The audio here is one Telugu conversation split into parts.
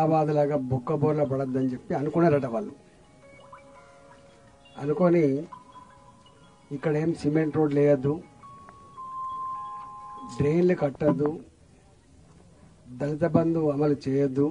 హుజరాబాద్ లాగా బొక్కబోర్ల పడద్దని చెప్పి అనుకున్నారట వాళ్ళు అనుకొని ఇక్కడ ఏం సిమెంట్ రోడ్ లేయద్దు డ్రైన్లు కట్టద్దు దళిత బంధు అమలు చేయొద్దు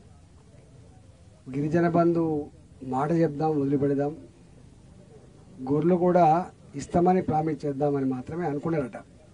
గిరిజన బంధు మాట చెప్దాం వదిలిపెడదాం గొర్రెలు కూడా ఇస్తామని ప్రామిస్ చేద్దామని మాత్రమే అనుకున్నారట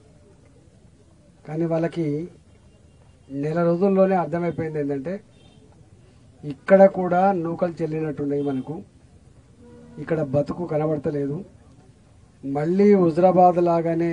కానీ వాళ్ళకి నెల రోజుల్లోనే అర్థమైపోయింది ఏంటంటే ఇక్కడ కూడా నూకలు చెల్లినట్టున్నాయి మనకు ఇక్కడ బతుకు కనబడతలేదు మళ్ళీ హుజరాబాద్ లాగానే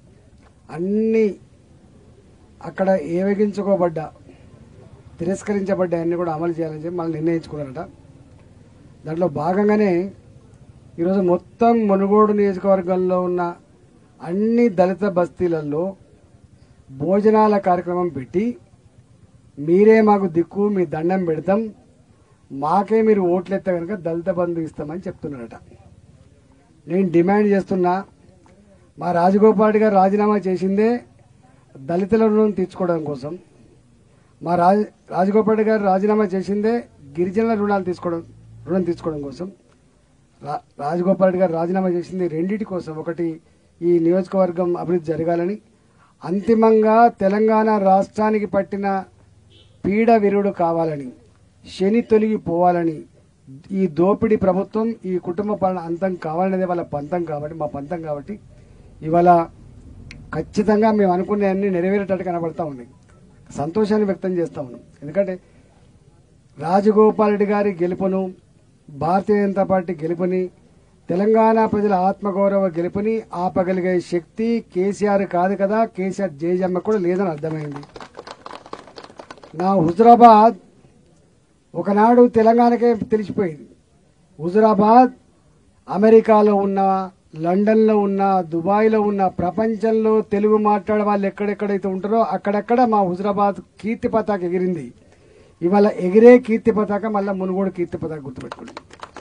అన్ని అక్కడ ఏవగించుకోబడ్డ తిరస్కరించబడ్డ అన్ని కూడా అమలు చేయాలని చెప్పి మళ్ళీ నిర్ణయించుకున్నారట దాంట్లో భాగంగానే ఈరోజు మొత్తం మునుగోడు నియోజకవర్గంలో ఉన్న అన్ని దళిత బస్తీలలో భోజనాల కార్యక్రమం పెట్టి మీరే మాకు దిక్కు మీ దండం పెడతాం మాకే మీరు ఓట్లు ఎత్తే కనుక దళిత బంధు ఇస్తామని చెప్తున్నారట నేను డిమాండ్ చేస్తున్నా మా రాజగోపాల్ గారు రాజీనామా చేసిందే దళితుల రుణం తీర్చుకోవడం కోసం మా రాజ రాజగోపాల్ గారు రాజీనామా చేసిందే గిరిజనుల రుణాలు తీసుకోవడం రుణం తీసుకోవడం కోసం రా రాజగోపాల్ రెడ్డి గారు రాజీనామా చేసింది రెండింటి కోసం ఒకటి ఈ నియోజకవర్గం అభివృద్ధి జరగాలని అంతిమంగా తెలంగాణ రాష్ట్రానికి పట్టిన పీడ విరుడు కావాలని శని తొలగిపోవాలని ఈ దోపిడీ ప్రభుత్వం ఈ కుటుంబ పాలన అంతం కావాలనేది వాళ్ళ పంతం కాబట్టి మా పంతం కాబట్టి ఇవాళ ఖచ్చితంగా మేము అనుకునే అన్ని నెరవేరేటట్టు కనబడతా ఉన్నాయి సంతోషాన్ని వ్యక్తం చేస్తా ఉన్నాం ఎందుకంటే రాజగోపాల్ రెడ్డి గారి గెలుపును భారతీయ జనతా పార్టీ గెలుపుని తెలంగాణ ప్రజల ఆత్మగౌరవ గెలుపుని ఆపగలిగే శక్తి కేసీఆర్ కాదు కదా కేసీఆర్ జేజమ్మ కూడా లేదని అర్థమైంది నా హుజరాబాద్ ఒకనాడు తెలంగాణకే తెలిసిపోయింది హుజరాబాద్ అమెరికాలో ఉన్న లండన్లో ఉన్న దుబాయ్లో ఉన్న ప్రపంచంలో తెలుగు మాట్లాడే వాళ్ళు ఎక్కడెక్కడైతే ఉంటారో అక్కడక్కడ మా హుజరాబాద్ కీర్తి పతాక ఎగిరింది ఇవాళ ఎగిరే కీర్తి పతాక మళ్ళీ మునుగోడు కీర్తి పతాక గుర్తుపెట్టుకోండి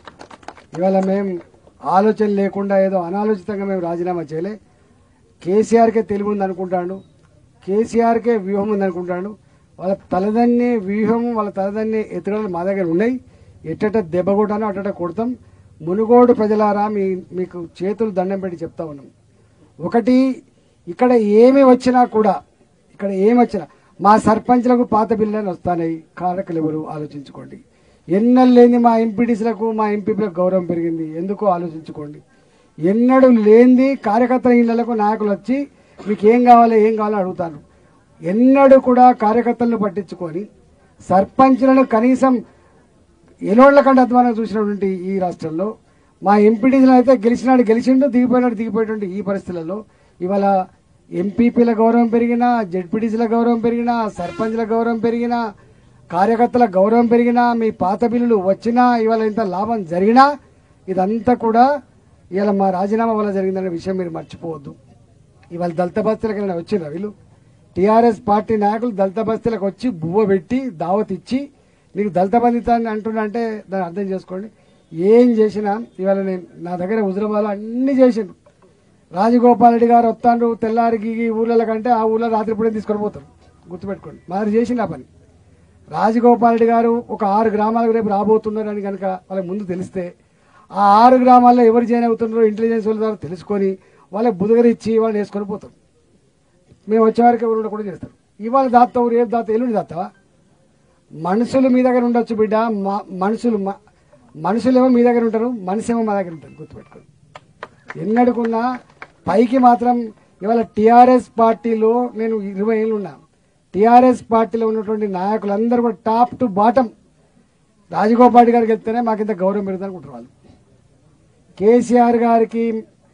ఇవాళ మేము ఆలోచన లేకుండా ఏదో అనాలోచితంగా మేము రాజీనామా చేయలే కేసీఆర్కే తెలివి ఉంది అనుకుంటాడు కేసీఆర్కే వ్యూహం ఉంది అనుకుంటాడు వాళ్ళ తలదన్నే వ్యూహం వాళ్ళ తలదన్నే ఎత్తుగడలు మా దగ్గర ఉన్నాయి ఎట్టట దెబ్బ కొట్టానో అట్టట కొడతాం మునుగోడు ప్రజలారా మీ మీకు చేతులు దండం పెట్టి చెప్తా ఉన్నాం ఒకటి ఇక్కడ ఏమి వచ్చినా కూడా ఇక్కడ ఏమి వచ్చినా మా సర్పంచ్లకు పాత బిల్లులు వస్తాయి కారకులు ఎవరు ఆలోచించుకోండి ఎన్నెళ్ళు లేని మా ఎంపీటీసీలకు మా ఎంపీలకు గౌరవం పెరిగింది ఎందుకో ఆలోచించుకోండి ఎన్నడూ లేనిది కార్యకర్తల ఇళ్లకు నాయకులు వచ్చి మీకు ఏం కావాలి ఏం కావాలో అడుగుతారు ఎన్నడూ కూడా కార్యకర్తలను పట్టించుకొని సర్పంచ్లను కనీసం ఎలోళ్ల కంటే అధ్వానం చూసినటువంటి ఈ రాష్ట్రంలో మా ఎంపీటీసీలు అయితే గెలిచినాడు గెలిచిండు దిగిపోయినాడు దిగిపోయేటువంటి ఈ పరిస్థితులలో ఇవాళ ఎంపీపీల గౌరవం పెరిగినా జెడ్పీటీసీల గౌరవం పెరిగినా సర్పంచ్ల గౌరవం పెరిగినా కార్యకర్తల గౌరవం పెరిగినా మీ పాత బిల్లులు వచ్చినా ఇవాళ ఇంత లాభం జరిగినా ఇదంతా కూడా ఇవాళ మా రాజీనామా వల్ల జరిగిందనే విషయం మీరు మర్చిపోవద్దు ఇవాళ దళిత బస్తీలకు వచ్చిన వీళ్ళు టీఆర్ఎస్ పార్టీ నాయకులు దళిత బస్తీలకు వచ్చి బువ్వ పెట్టి దావత్ ఇచ్చి నీకు దళిత బంధితాన్ని అంటున్నా అంటే దాన్ని అర్థం చేసుకోండి ఏం చేసినా ఇవాళ నేను నా దగ్గర హుజరాబాద్లో అన్ని చేసిండు రాజగోపాల్ రెడ్డి గారు వస్తాండ్రు తెల్లారికి ఈ ఊర్ల కంటే ఆ ఊర్లో రాత్రిపూడే తీసుకొని పోతారు గుర్తుపెట్టుకోండి మరి చేసిండు ఆ పని రాజగోపాల్ రెడ్డి గారు ఒక ఆరు గ్రామాలకు రేపు రాబోతున్నారని కనుక వాళ్ళకి ముందు తెలిస్తే ఆ ఆరు గ్రామాల్లో ఎవరు జాయిన్ అవుతున్నారో ఇంటెలిజెన్స్ వాళ్ళ ద్వారా తెలుసుకొని వాళ్ళకి బుధగరిచ్చి వాళ్ళు వేసుకొని పోతారు మేము వచ్చేవారికి ఎవరు కూడా చేస్తారు ఇవాళ దాస్తావు రేపు దాస్తావు ఎల్లుండి దాస్తావా మనుషులు మీ దగ్గర ఉండొచ్చు బిడ్డ మ- మనుషులు మ- మనుషులేమో మీ దగ్గర ఉంటారు మనిషేమో మా దగ్గర ఉంటారు గుర్తుపెట్టుకోండి ఎన్నడుకున్నా పైకి మాత్రం ఇవాళ టీఆర్ఎస్ పార్టీలో నేను ఇరవై ఏళ్ళు ఉన్నా టీఆర్ఎస్ పార్టీలో ఉన్నటువంటి నాయకులందరూ కూడా top to bottom Rajagopal Reddy గారికి వెళ్తేనే మాకు ఇంత గౌరవం పెడుతుంది అనుకుంటారు వాళ్ళు కేసీఆర్ గారికి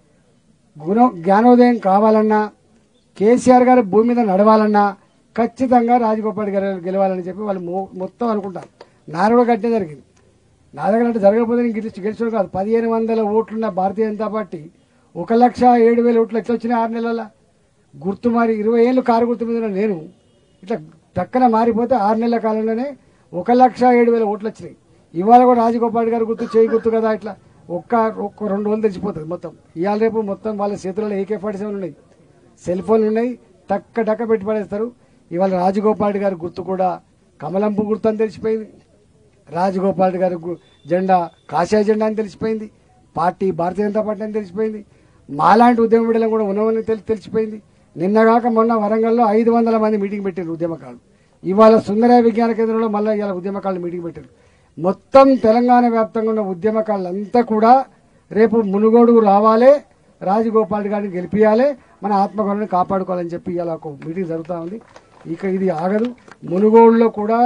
గుణ జ్ఞానోదయం కావాలన్నా కేసీఆర్ గారి భూమి మీద నడవాలన్నా ఖచ్చితంగా రాజగోపాల్ గారు గెలవాలని చెప్పి వాళ్ళు మొ- మొత్తం అనుకుంటారు నారు కూడా కట్టే జరిగింది నా దగ్గర అంటే జరగకపోతే నేను గెలిచి గెలిచడం కాదు పదిహేను వందల ఓట్లున్న భారతీయ జనతా పార్టీ ఒక లక్ష ఏడు వేల ఓట్లు ఎట్లా వచ్చినాయి ఆరు నెలల గుర్తు మారి ఇరవై ఏళ్ళు కారు గుర్తు మీద ఉన్న నేను ఇట్లా టక్కన మారిపోతే ఆరు నెలల కాలంలోనే ఒక లక్ష ఏడు వేల ఓట్లు వచ్చినాయి ఇవాళ కూడా రాజగోపాల్ గారు గుర్తు చేయి గుర్తు కదా ఇట్లా ఒక్క ఒక్క రెండు రోజులు తెచ్చిపోతుంది మొత్తం ఇవాళ రేపు మొత్తం వాళ్ళ చేతులలో ఏకే ఫార్టీ సెవెన్ ఉన్నాయి సెల్ ఫోన్లు ఉన్నాయి టక్క టక్క పెట్టి పడేస్తారు ఇవాళ రాజగోపాల్ రెడ్డి గారి గుర్తు కూడా కమలం పువ్వు గుర్తు అని తెలిసిపోయింది రాజగోపాల్ రెడ్డి గారి గు- జెండా కాషాయ జెండా అని తెలిసిపోయింది పార్టీ భారతీయ జనతా పార్టీ అని తెలిసిపోయింది మాలాంటి ఉద్యమ బిడ్డలు కూడా ఉన్నామని తెలి తెలిసిపోయింది నిన్నగాక మొన్న వరంగల్లో ఐదు వందల మంది మీటింగ్ పెట్టారు ఉద్యమకాలు ఇవాళ సుందరయ విజ్ఞాన కేంద్రంలో మళ్ళీ ఇవాళ ఉద్యమకాలు మీటింగ్ పెట్టారు మొత్తం తెలంగాణ వ్యాప్తంగా ఉన్న ఉద్యమకాలంతా కూడా రేపు మునుగోడు రావాలి రాజగోపాల్ రెడ్డి గారిని గెలిపియాలి మన ఆత్మగౌరవాన్ని కాపాడుకోవాలని చెప్పి ఇవాళ ఒక మీటింగ్ జరుగుతూ ఉంది ఇక ఇది ఆగదు మునుగోడులో కూడా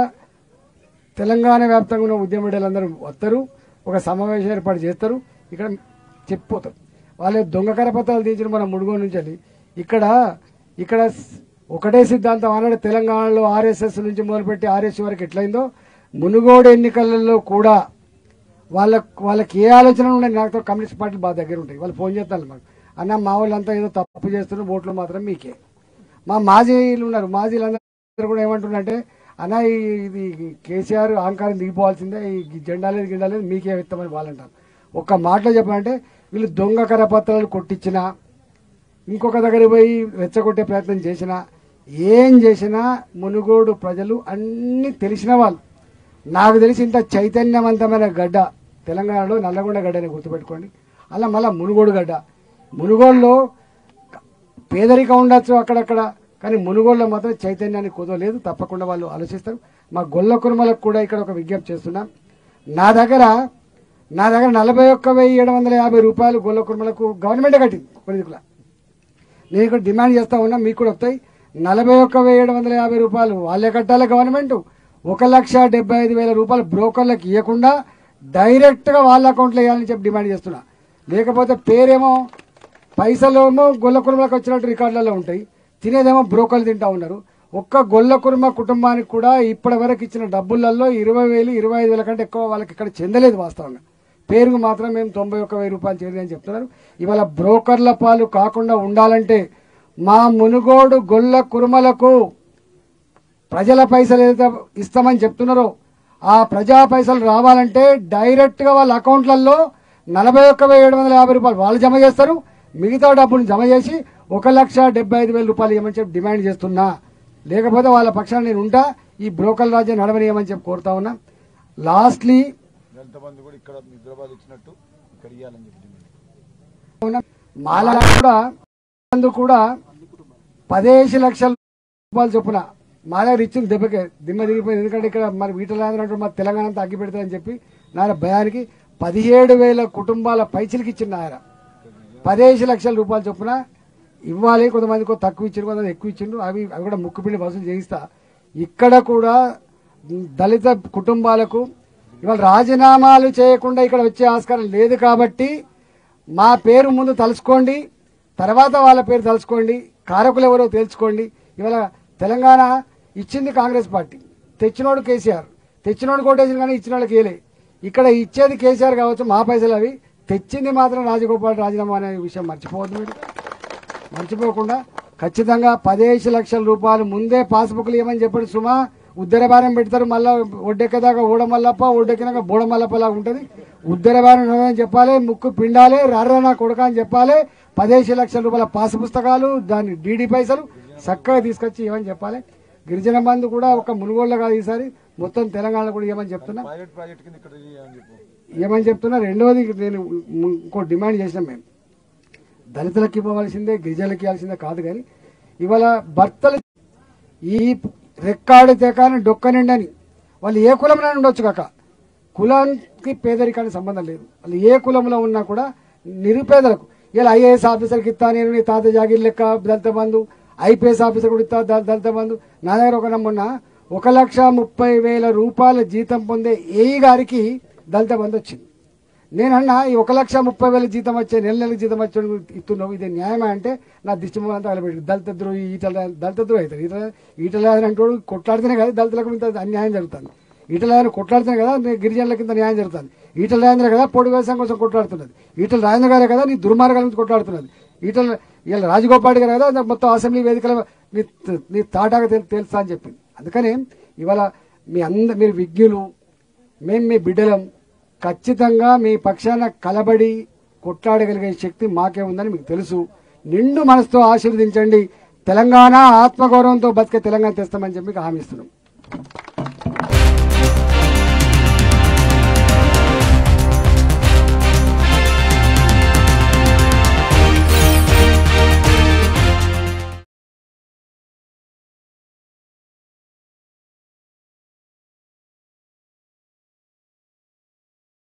తెలంగాణ వ్యాప్తంగా ఉన్న ఉద్యమ బిడ్డలందరూ వస్తారు ఒక సమావేశం ఏర్పాటు చేస్తారు ఇక్కడ చెప్పిపోతారు వాళ్ళే దొంగ కరపత్రాలు తీసిన మన ముడుగో నుంచి వెళ్ళి ఇక్కడ ఇక్కడ స్- ఒకటే సిద్ధాంతం ఆనాడు తెలంగాణలో ఆర్ఎస్ఎస్ నుంచి మొదలుపెట్టి ఆర్ఎస్ వరకు ఎట్లయిందో మునుగోడు ఎన్నికలలో కూడా వాళ్ళ వాళ్ళకి ఏ ఆలోచన ఉన్నాయి నాతో కమ్యూనిస్ట్ పార్టీలు బాగా దగ్గర ఉంటాయి వాళ్ళు ఫోన్ చేస్తారు మాకు అన్న మా వాళ్ళంతా ఏదో తప్పు చేస్తున్నారు ఓట్లు మాత్రం మీకే మా మాజీలు ఉన్నారు మాజీలు అందరూ కూడా ఏమంటున్నారంటే అన్న ఈ- ఇది కేసీఆర్ అహంకారం దిగిపోవాల్సిందే ఈ జెండా లేదు గిండా లేదు మీకే ఇస్తామని వాళ్ళంటారు ఒక్క మాటలో చెప్పాలంటే వీళ్ళు దొంగ కరపత్రాలు కొట్టించినా ఇంకొక దగ్గర పోయి రెచ్చగొట్టే ప్రయత్నం చేసినా ఏం చేసినా మునుగోడు ప్రజలు అన్ని తెలిసిన వాళ్ళు నాకు తెలిసి ఇంత చైతన్యవంతమైన గడ్డ తెలంగాణలో నల్లగొండ గడ్డని గుర్తుపెట్టుకోండి అలా మళ్ళా మునుగోడు గడ్డ మునుగోడులో పేదరికం ఉండొచ్చు అక్కడక్కడ కానీ మునుగోడులో మాత్రం చైతన్యాన్ని కుదవలేదు తప్పకుండా వాళ్ళు ఆలోచిస్తారు మా గొల్ల కురుమలకు కూడా ఇక్కడ ఒక విజ్ఞప్తి చేస్తున్నాం నా దగ్గర నా దగ్గర నలభై ఒక్క వెయ్యి ఏడు వందల యాభై రూపాయలు గొల్ల కురుమలకు గవర్నమెంటే కట్టింది కొన్ని దిక్కుల నేను ఇక్కడ డిమాండ్ చేస్తా ఉన్నా మీకు కూడా వస్తాయి నలభై ఒక్క వెయ్యి ఏడు వందల యాభై రూపాయలు వాళ్ళే కట్టాలి గవర్నమెంట్ ఒక లక్ష డెబ్బై ఐదు వేల రూపాయలు బ్రోకర్లకు ఇవ్వకుండా డైరెక్ట్గా వాళ్ళ అకౌంట్లో వేయాలని చెప్పి డిమాండ్ చేస్తున్నా లేకపోతే పేరేమో పైసలేమో గొల్ల కుర్మలకు వచ్చినట్టు రికార్డులలో ఉంటాయి తినేదేమో బ్రోకర్లు తింటా ఉన్నారు ఒక్క గొల్ల కుర్మ కుటుంబానికి కూడా ఇప్పటి వరకు ఇచ్చిన డబ్బులలో ఇరవై వేలు ఇరవై ఐదు వేల కంటే ఎక్కువ వాళ్ళకి ఇక్కడ చెందలేదు వాస్తవంగా పేరుకు మాత్రం మేము తొంభై ఒక్క వెయ్యి రూపాయలు చేరింది అని చెప్తున్నారు ఇవాళ బ్రోకర్ల పాలు కాకుండా ఉండాలంటే మా మునుగోడు గొల్ల కురుమలకు ప్రజల పైసలు ఏదైతే ఇస్తామని చెప్తున్నారో ఆ ప్రజా పైసలు రావాలంటే డైరెక్ట్ గా వాళ్ళ అకౌంట్లలో నలభై ఒక్క వెయ్యి ఏడు వందల యాభై రూపాయలు వాళ్ళు జమ చేస్తారు మిగతా డబ్బును జమ చేసి ఒక లక్ష డెబ్బై ఐదు వేల రూపాయలు ఇవ్వమని చెప్పి డిమాండ్ చేస్తున్నా లేకపోతే వాళ్ళ పక్షాన నేను ఉంటా ఈ బ్రోకర్ రాజ్యం నడవనియమని చెప్పి కోరుతా ఉన్నా లాస్ట్లీ దళిత బంధు కూడా ఇక్కడ హైదరాబాద్ ఇచ్చినట్టు ఇక్కడ ఇవ్వాలని చెప్పి డిమాండ్. ఉన్న మాల కూడా అందుకు కూడా పదేసి లక్షల రూపాయలు చొప్పున మా దగ్గర ఇచ్చిన దెబ్బకే దిమ్మ దిగిపోయింది ఎందుకంటే ఇక్కడ మరి వీటలాంధ్ర అంటారు మా తెలంగాణ అంతా అగ్గి పెడతారని చెప్పి నాయన భయానికి పదిహేడు వేల కుటుంబాల పైచిలకి ఇచ్చింది ఆయన పదేసి లక్షల రూపాయలు చొప్పున ఇవ్వాలి కొంతమంది కొంత తక్కువ ఇచ్చిండు కొంతమంది ఎక్కువ ఇచ్చిండు అవి అవి కూడా ముక్కుపిండి వసూలు చేయిస్తా ఇక్కడ కూడా దళిత కుటుంబాలకు ఇవాళ రాజీనామాలు చేయకుండా ఇక్కడ వచ్చే ఆస్కారం లేదు కాబట్టి మా పేరు ముందు తలుచుకోండి తర్వాత వాళ్ళ పేరు తలుచుకోండి కారకులు ఎవరో తెలుసుకోండి ఇవాళ తెలంగాణ ఇచ్చింది కాంగ్రెస్ పార్టీ తెచ్చినోడు కేసీఆర్ తెచ్చినోడు కోటేసిన కానీ ఇచ్చిన వాళ్ళకి ఏలే ఇక్కడ ఇచ్చేది కేసీఆర్ కావచ్చు మా పైసలు అవి తెచ్చింది మాత్రం రాజగోపాల్ రాజీనామా అనే విషయం మర్చిపోవద్దు మీరు మర్చిపోకుండా ఖచ్చితంగా పదిహేను లక్షల రూపాయలు ముందే పాస్బుక్లు ఇవ్వమని చెప్పండి సుమా ఉద్దర భారం పెడతారు మళ్ళా ఒడ్డెక్కదాకా ఓడ మల్లప్ప ఒడ్డెక్కినాక బోడ మల్లప్ప లాగా ఉంటుంది ఉద్దర భారం ఉన్నదని చెప్పాలి ముక్కు పిండాలి రర్ర నా కొడుక అని చెప్పాలి పదిహేను లక్షల రూపాయల పాస్ పుస్తకాలు దాని డీడీ పైసలు చక్కగా తీసుకొచ్చి ఇవ్వని చెప్పాలి గిరిజన బంధు కూడా ఒక మునుగోళ్ళ కాదు ఈసారి మొత్తం తెలంగాణ కూడా ఇవ్వమని చెప్తున్నా పైలట్ ప్రాజెక్ట్ కింద ఇక్కడ ఇవ్వాలని చెప్పు ఏమని చెప్తున్నా రెండవది నేను ఇంకో డిమాండ్ చేసినాం మేము దళితులకు ఇవ్వవలసిందే గిరిజనులకు ఇవ్వాల్సిందే కాదు కానీ ఇవాళ భర్తలు ఈ రెక్కాడి తెకాని డొక్క నిండని వాళ్ళు ఏ కులంలో ఉండొచ్చు కాక కులానికి పేదరికానికి సంబంధం లేదు వాళ్ళు ఏ కులంలో ఉన్నా కూడా నిరుపేదలకు ఇలా ఐఏఎస్ ఆఫీసర్కి ఇస్తా నేను నీ తాత జాగిర్ లెక్క దళిత బంధు ఐపీఎస్ ఆఫీసర్ కూడా ఇస్తా ద- దళిత బంధు నా దగ్గర ఒక మొన్న ఒక లక్ష ముప్పై వేల రూపాయల జీతం పొందే ఏఈ గారికి దళిత బంధు వచ్చింది నేనన్నా ఈ ఒక లక్ష ముప్పై వేల జీతం వచ్చే నెల నెలకు జీతం వచ్చే ఇస్తున్నావు ఇది న్యాయమా అంటే నా దిష్టి అంతా వెళ్ళబెట్టి దళిత ద్రోహి ఈటల దళిత ద్రోహి అవుతాడు ఈటల ఈటల అంటోడు కొట్లాడితేనే కదా దళితులకు ఇంత అన్యాయం జరుగుతుంది ఈటల కొట్లాడితేనే కదా నీ గిరిజనులకు ఇంత న్యాయం జరుగుతుంది ఈటల రాజేంద్ర కదా పొడి వ్యవసాయం కోసం కొట్లాడుతున్నది ఈటల రాజేంద్ర గారే కదా నీ దుర్మార్గాల నుంచి కొట్లాడుతున్నది ఈటల ఇలా రాజగోపాల్ గారు కదా మొత్తం అసెంబ్లీ వేదికల నీ నీ తాటాగా తెలు- తెలుసా అని చెప్పింది అందుకని ఇవాళ మీ అంద మీరు విజ్ఞులు మేము మీ బిడ్డలం ఖచ్చితంగా మీ పక్షాన కలబడి కొట్లాడగలిగే శక్తి మాకే ఉందని మీకు తెలుసు నిండు మనసుతో ఆశీర్వదించండి తెలంగాణ ఆత్మగౌరవంతో బతికే తెలంగాణ తెస్తామని చెప్పి మీకు హామీ ఇస్తున్నాం